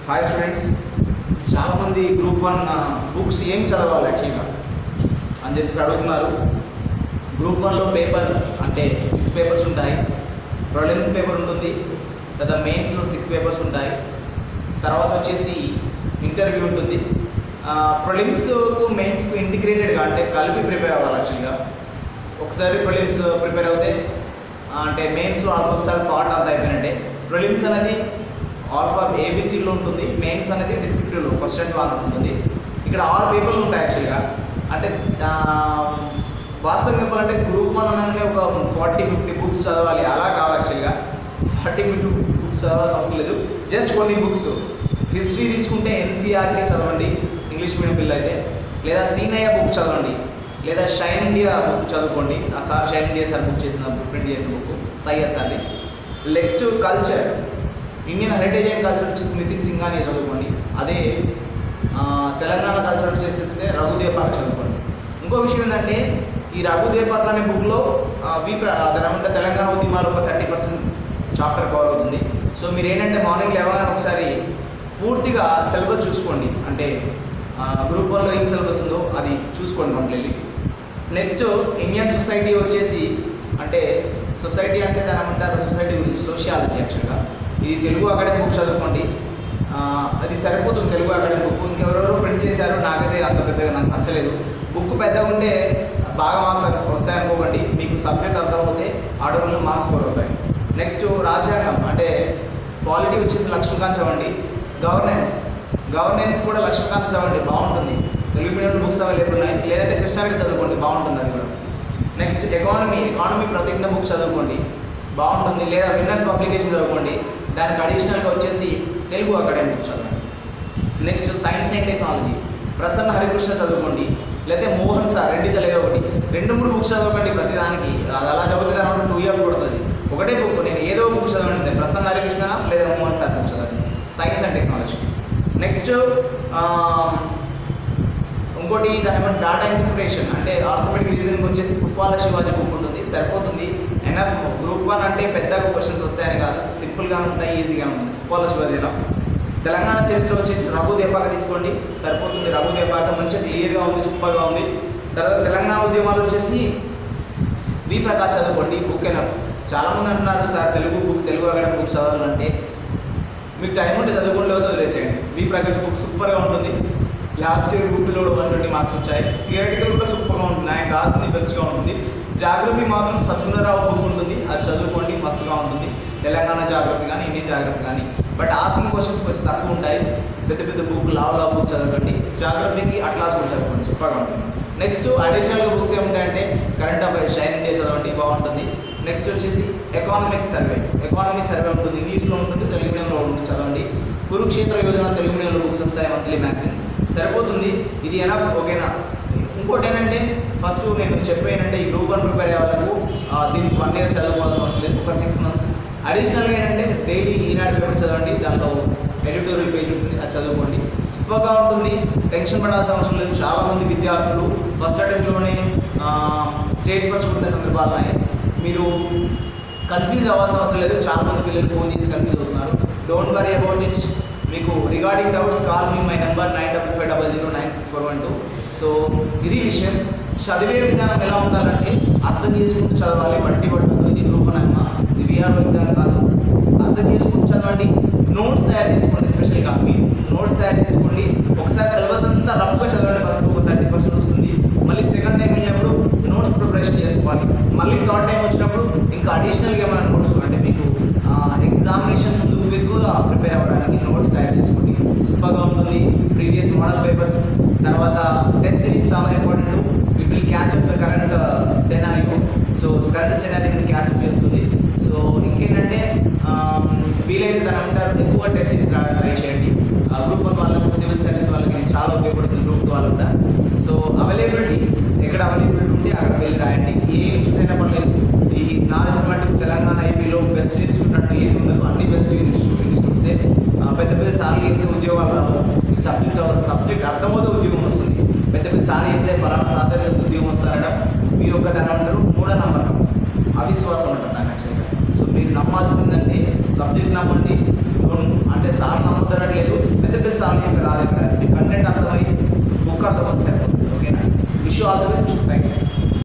hi students చాలామంది group one books ఏం చదవాలి యాక్చువల్గా అని చెప్పేసి అడుగుతున్నారు గ్రూప్ వన్లో పేపర్ అంటే సిక్స్ పేపర్స్ ఉంటాయి ప్రిలిమ్స్ పేపర్ ఉంటుంది లేదా మెయిన్స్లో సిక్స్ పేపర్స్ ఉంటాయి తర్వాత వచ్చేసి ఇంటర్వ్యూ ఉంటుంది ప్రిలిమ్స్కు మెయిన్స్కు ఇంటిగ్రేటెడ్గా అంటే కలిపి ప్రిపేర్ అవ్వాలి యాక్చువల్గా ఒకసారి ప్రిలిమ్స్ ప్రిపేర్ అవుతే ఆ, అంటే మెయిన్స్లో ఆల్మోస్ట్ ఆల్ పార్ట్ అంతా అయిపోయినట్టే ప్రిలిమ్స్ అనేది ఆల్ఫా ఏబీసీలో ఉంటుంది మెయిన్స్ అనేది డిస్క్రిప్టివ్లో క్వశ్చన్ టు ఆన్సర్ ఉంటుంది ఇక్కడ ఆరు పేపర్లు ఉంటాయి యాక్చువల్గా అంటే ఆ, వాస్తవంగా చెప్పాలంటే గ్రూప్ వన్ అనగానే ఒక ఫార్టీ ఫిఫ్టీ బుక్స్ చదవాలి అలా కాదు యాక్చువల్గా ఫార్టీ ఫిఫ్టీ బుక్స్ చదవాల్సిన అవసరం లేదు జస్ట్ కొన్ని బుక్స్ హిస్టరీ తీసుకుంటే ఎన్సీఆర్టీ చదవండి ఇంగ్లీష్ మీడియం పిల్లలు అయితే లేదా సీనయ్య బుక్ చదవండి లేదా షైన్ ఇండియా బుక్ చదువుకోండి ఆ sir Shine India sir book చేసిన ప్రింట్ చేసిన బుక్ సైఎస్ఆర్ది next culture Indian heritage and culture వచ్చేసి నితిన్ సింఘాని చదువుకోండి అదే ఆ, తెలంగాణ కల్చర్ వచ్చేసేస్తే రఘుదేపాక్ చదువుకోండి ఇంకో విషయం ఏంటంటే ఈ రఘుదేపాక్ అనే బుక్లో వి దాని ఏమంటే తెలంగాణ ఉద్యమాలు ఒక థర్టీ పర్సెంట్ చాప్టర్ కవర్ అవుతుంది సో మీరు ఏంటంటే మార్నింగ్ లేవగానే ఒకసారి పూర్తిగా సిలబస్ చూసుకోండి అంటే గ్రూప్ వన్లో ఏం సిలబస్ ఉందో అది చూసుకోండి కంప్లీట్లీ నెక్స్ట్ ఇండియన్ సొసైటీ వచ్చేసి అంటే సొసైటీ అంటే దాని ఏమంటారు సొసైటీ గురించి సోషియాలజీ యాక్చువల్గా ఇది తెలుగు అకాడమీ బుక్ చదువుకోండి ఆ, అది సరిపోతుంది తెలుగు అకాడమీ బుక్ ఇంకెవరెవరో ప్రింట్ చేశారు నాకైతే అంత పెద్దగా నాకు నచ్చలేదు బుక్ పెద్దగా ఉంటే బాగా మార్క్స్ వస్తాయనుకోకండి మీకు సబ్జెక్ట్ అర్థమవుతే ఆటోమేటిక్ మార్క్స్ స్కోర్ అవుతాయి నెక్స్ట్ రాజ్యాంగం అంటే పాలిటీ వచ్చేసి లక్ష్మీకాంత్ చదవండి గవర్నెన్స్ గవర్నెన్స్ కూడా లక్ష్మీకాంత్ చదవండి బాగుంటుంది తెలుగు మీడియం బుక్స్ అవైలబుల్ ఉన్నాయి లేదంటే కృష్ణారెడ్డి చదువుకోండి బాగుంటుంది అది కూడా next economy economy Pratigya book చదువుకోండి బాగుంటుంది లేదా విన్నర్స్ పబ్లికేషన్ చదువుకోండి దానికి అడిషనల్గా వచ్చేసి తెలుగు అకాడమీ బుక్ చదవండి next science and technology Prasanna Harikrishna చదువుకోండి లేకపోతే మోహన్ సార్ రెడ్డి తెలియదు ఒకటి రెండు మూడు బుక్స్ చదవకండి ప్రతిదానికి అది అలా చదివితే దాని టూ ఇయర్స్ పడుతుంది ఒకటే బుక్ నేను ఏదో బుక్ చదవండి ప్రసన్న హరికృష్ణ లేదా మోహన్ సార్ బుక్ చదవండి సైన్స్ అండ్ టెక్నాలజీ నెక్స్ట్ ఇంకోటి దాని ఏమంటే డాటా ఇంటర్ప్రిటేషన్ అంటే ఆర్థోపెడిక్ రీజనింగ్ వచ్చేసి పుప్పాల శివాజీ బుక్ ఉంటుంది సరిపోతుంది ఎనఫ్ గ్రూప్ వన్ అంటే పెద్దగా క్వశ్చన్స్ వస్తాయని కాదు సింపుల్గా ఉంటాయి ఈజీగా ఉంటుంది పుప్పాల శివాజీ ఎనఫ్ తెలంగాణ చరిత్ర వచ్చేసి రఘు దేపాక తీసుకోండి సరిపోతుంది రఘు దేపాక మంచిగా క్లియర్గా ఉంది సూపర్గా ఉంది తర్వాత తెలంగాణ ఉద్యమాలు వచ్చేసి వి ప్రకాష్ చదువుకోండి బుక్ ఎనఫ్ చాలామంది అంటున్నారు sir Telugu book Telugu Academy book చదవాలంటే మీకు టైం ఉంటే చదువుకోండి లేకపోతే వదిలేసేయండి వి ప్రకాష్ బుక్ సూపర్గా ఉంటుంది లాస్ట్ ఇయర్ బుక్లో వన్ ట్వంటీ మార్క్స్ వచ్చాయి థియరిటికల్ కూడా సూపర్గా ఉంటుంది ఆయన రాసింది బెస్ట్గా ఉంటుంది జాగ్రఫీ మాత్రం సత్యనారావు బుక్ ఉంటుంది అది చదువుకోండి మస్తుగా ఉంటుంది తెలంగాణ జాగ్రఫీ కానీ ఇండియన్ జాగ్రఫీ కానీ బట్ ఆసిన క్వశ్చన్స్ కొంచెం తక్కువ ఉంటాయి పెద్ద పెద్ద బుక్ లావ్ లావ్ బుక్స్ చదవండి జాగ్రఫీకి అట్లాస్ కూడా చదవండి సూపర్గా ఉంటుంది నెక్స్ట్ అడిషనల్గా బుక్స్ ఏముంటాయంటే కరెంట్ అఫైర్స్ షైన్ ఇండియా చదవండి బాగుంటుంది నెక్స్ట్ వచ్చేసి ఎకానమిక్ సర్వే ఎకానమీ సర్వే ఉంటుంది ఇంగ్లీష్లో ఉంటుంది తెలుగు మీడియంలో ఉంటుంది చదవండి కురుక్షేత్ర యోజన తెలుగు మీడియంలో బుక్స్ వస్తాయి మంత్లీ మ్యాగజైన్స్ సరిపోతుంది ఇది ఎనఫ్ ఓకేనా ఇంకోటి ఏంటంటే ఫస్ట్ నేను చెప్పేనంటే ఈ గ్రూప్ వన్ ప్రిపేర్ అయ్యే వాళ్ళకు ఆ, దీనికి వన్ ఇయర్ చదువుకోవాల్సిన అవసరం లేదు ఒక సిక్స్ మంత్స్ అడిషనల్గా ఏంటంటే డైలీ ఈనాడు పేపర్ చదవండి దాంట్లో ఎడిటోరియల్ పేజ్ ఉంటుంది అది చదువుకోండి సూపర్గా ఉంటుంది టెన్షన్ పడాల్సిన అవసరం లేదు చాలామంది విద్యార్థులు ఫస్ట్ అటెంప్ట్లోనే స్టేట్ ఫస్ట్ ఉండే సందర్భాలు ఉన్నాయి మీరు కన్ఫ్యూజ్ అవ్వాల్సిన అవసరం లేదు చాలామంది పిల్లలు ఫోన్ చేసి కన్ఫ్యూజ్ అవుతున్నారు డోంట్ వరీ అబౌట్ ఇట్ మీకు regarding doubts call me my number nine double five double zero nine six four one two so ఇది విషయం చదివే విధానం ఎలా ఉండాలంటే అర్థం చేసుకుంటూ చదవాలి బట్టి పడుతుంది ఇది గ్రూప్ అమ్మ ఇది విఆర్ఓ ఎగ్జామ్ కాదు అర్థం చేసుకుంటూ చదవండి నోట్స్ తయారు చేసుకోండి స్పెషల్గా మీరు నోట్స్ తయారు చేసుకోండి ఒకసారి సిలబస్ అంతా రఫ్గా చదవండి ఫస్ట్ ఒక థర్టీ పర్సెంట్ వస్తుంది మళ్ళీ సెకండ్ టైం వెళ్ళినప్పుడు నోట్స్ ప్రిపరేషన్ చేసుకోవాలి మళ్ళీ థర్డ్ టైం వచ్చినప్పుడు ఇంకా అడిషనల్గా ఏమైనా నోట్స్ అంటే మీకు ఎగ్జామినేషన్ ముందు ఎక్కువగా ప్రిపేర్ అవ్వడానికి నోట్స్ తయారు చేసుకోండి సూపర్గా ఉంటుంది ప్రీవియస్ మోడల్ పేపర్స్ తర్వాత టెస్ట్ సిరీస్ చాలా important will will catch up the current scenario so current scenario catch up చేస్తుంది సో ఇంకేంటంటే ఆ, వీలైతే దాని అంటారు ఎక్కువ టెస్ట్ సిరీస్ ట్రై చేయండి గ్రూప్ వన్ వాళ్ళకు సివిల్ సర్వీస్ వాళ్ళకి ఇది చాలా ఉపయోగపడుతుంది గ్రూప్ టూ వాళ్ళకు కూడా సో అవైలబిలిటీ ఎక్కడ అవైలబిలిటీ ఉంటే అక్కడ వెళ్ళి రాయండి ఏ ఇన్స్టిట్యూట్ అయినా పర్లేదు ఈ నా తెలిసినట్టు తెలంగాణ ఐపీలో బెస్ట్ ఇన్స్టిట్యూట్ అంటే ఏది ఉండదు అన్ని బెస్ట్ ఇన్స్టిట్యూట్ ఇన్స్టిట్యూట్సే ఆ, పెద్ద పెద్ద సార్లు చెప్తే ఉద్యోగాలు రావు మీకు సబ్జెక్ట్ సబ్జెక్ట్ అర్థమవుతే ఉద్యోగం వస్తుంది పెద్ద పెద్ద సార్లు చెప్తే పలానా సాధన ఉద్యోగం వస్తారట మీరు ఒక దాని అంటారు మూఢ నమ్మకం అవిశ్వాసం అంటారు దాన్ని యాక్చువల్గా సో మీరు నమ్మాల్సిందంటే సబ్జెక్ట్ నమ్మండి అంటే సార్ నమ్ముతారట్లేదు wish all the best thank you